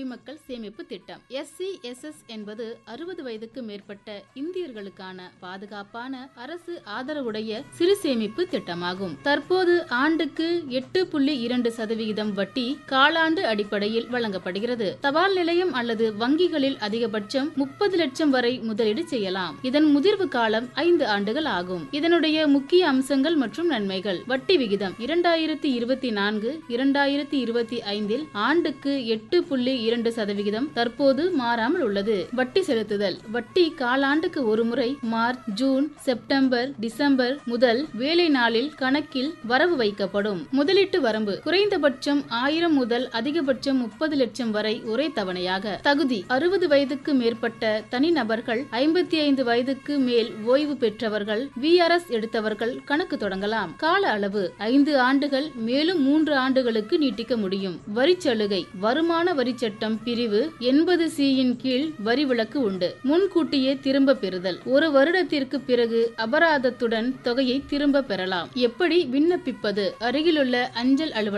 குடிமக்கள் சேமிப்பு திட்டம் எஸ்சி எஸ்எஸ் என்பது அறுபது வயதுக்கு மேற்பட்ட இந்தியர்களுக்கான பாதுகாப்பான அரசு ஆதரவுடைய சிறு சேமிப்பு திட்டமாகும் தற்போது ஆண்டுக்கு எட்டு புள்ளி இரண்டு சதவிகிதம் வட்டி காலாண்டு அடிப்படையில் வழங்கப்படுகிறது தபால் நிலையம் அல்லது வங்கிகளில் அதிகபட்சம் முப்பது லட்சம் வரை முதலீடு செய்யலாம் இதன் முதிர்வு காலம் ஐந்து ஆண்டுகள் ஆகும் இதனுடைய முக்கிய அம்சங்கள் மற்றும் நன்மைகள் வட்டி விகிதம் இரண்டாயிரத்தி இருபத்தி நான்கு இரண்டாயிரத்தி இருபத்தி ஐந்தில் ஆண்டுக்கு எட்டு புள்ளி இரண்டு சதவிகிதம் தற்போது மாறாமல் உள்ளது வட்டி செலுத்துதல் வட்டி காலாண்டுக்கு ஒருமுறை மார்ச் ஜூன் செப்டம்பர் டிசம்பர் முதல் வேலை நாளில் கணக்கில் வரவு வைக்கப்படும் முதலீட்டு வரம்பு குறைந்தபட்சம் ஆயிரம் முதல் அதிகபட்சம் முப்பது லட்சம் வரை ஒரே தவணையாக தகுதி அறுபது வயதுக்கு மேற்பட்ட தனிநபர்கள் ஐம்பத்தி ஐந்து வயதுக்கு மேல் ஓய்வு பெற்றவர்கள் விஆர்எஸ் எடுத்தவர்கள் கணக்கு தொடங்கலாம் கால அளவு ஐந்து ஆண்டுகள் மேலும் மூன்று ஆண்டுகளுக்கு நீட்டிக்க முடியும் வரிச்சலுகை வருமான வரி சட்டம் பிரிவு எண்பது சியின் கீழ் வரி விலக்கு உண்டு முன்கூட்டியே திரும்ப பெறுதல் ஒரு வருடத்திற்கு பிறகு அபராதத்துடன் தொகையை திரும்ப பெறலாம் எப்படி விண்ணப்பிப்பது அருகிலுள்ள அஞ்சல் அலுவலகம்